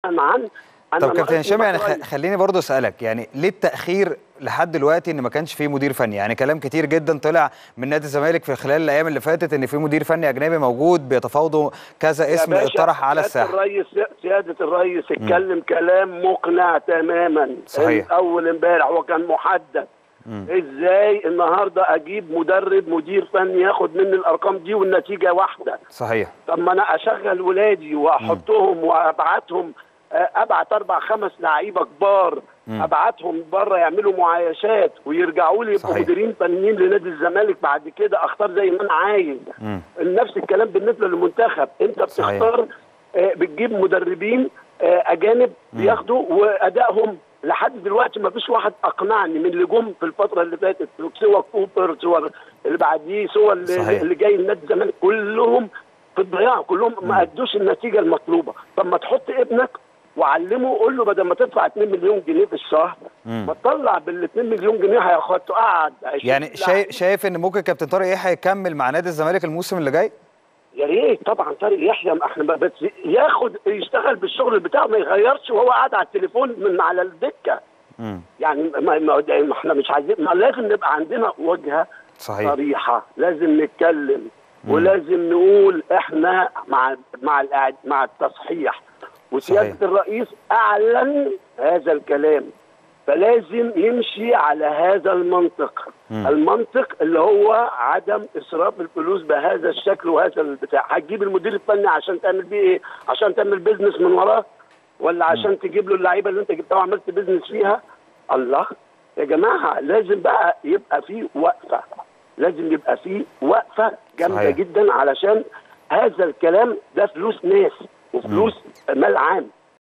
عن طب أنا كابتن رئيس هشام يعني المجلس. خ- خليني برضه اسالك يعني ليه التاخير لحد دلوقتي ان ما كانش فيه مدير فني يعني كلام كتير جدا طلع من نادي الزمالك في خلال الايام اللي فاتت ان في مدير فني اجنبي موجود بيتفاوضوا كذا يا اسم باشا، اتطرح على سيادة الساحه الرئيس سيادة الرئيس اتكلم كلام مقنع تماما صحيح. أول امبارح هو كان محدد ازاي النهارده اجيب مدرب مدير فني ياخد مني الارقام دي والنتيجه واحده صحيح طب ما انا اشغل ولادي واحطهم وابعتهم آه، ابعت اربع خمس لعيبه كبار ابعتهم بره يعملوا معايشات ويرجعوا لي يبقوا صحيح. مديرين فنيين لنادي الزمالك بعد كده اختار زي ما انا عايز نفس الكلام بالنسبه للمنتخب انت صحيح. بتختار آه، بتجيب مدربين آه، اجانب بياخدوا وادائهم لحد دلوقتي ما فيش واحد اقنعني من اللي جم في الفتره اللي فاتت سوى كوبر سوى اللي بعديه سوى اللي, صحيح. اللي جاي النادي الزمالك كلهم في الضياع كلهم ما ادوش النتيجه المطلوبه طب ما تحط ابنك وعلمه قول له بدل ما تدفع 2 مليون جنيه في الشهر ما تطلع بال 2 مليون جنيه هياخد قعد 20 يعني لاعب. شايف شايف ان ممكن كابتن طارق يحيى يكمل مع نادي الزمالك الموسم اللي جاي يا ريت طبعا طارق يحيى ما احنا بس ياخد يشتغل بالشغل بتاعه ما يغيرش وهو قاعد على التليفون من على الدكه مم. يعني ما, ما ما احنا مش عايزين ما لازم نبقى عندنا وجهه صحيح صريحه لازم نتكلم ولازم نقول احنا مع مع الإعد- مع التصحيح وسياده صحيح. الرئيس اعلن هذا الكلام فلازم يمشي على هذا المنطق المنطق اللي هو عدم اسراف الفلوس بهذا الشكل وهذا البتاع هتجيب المدير الفني عشان تعمل بيه ايه عشان تعمل بيزنس من وراه ولا عشان تجيب له اللعيبه اللي انت جبتها وعملت بيزنس فيها الله يا جماعه لازم بقى يبقى في وقفه لازم يبقى في وقفه جامده صحيح. جدا علشان هذا الكلام ده فلوس ناس وفلوس مال عام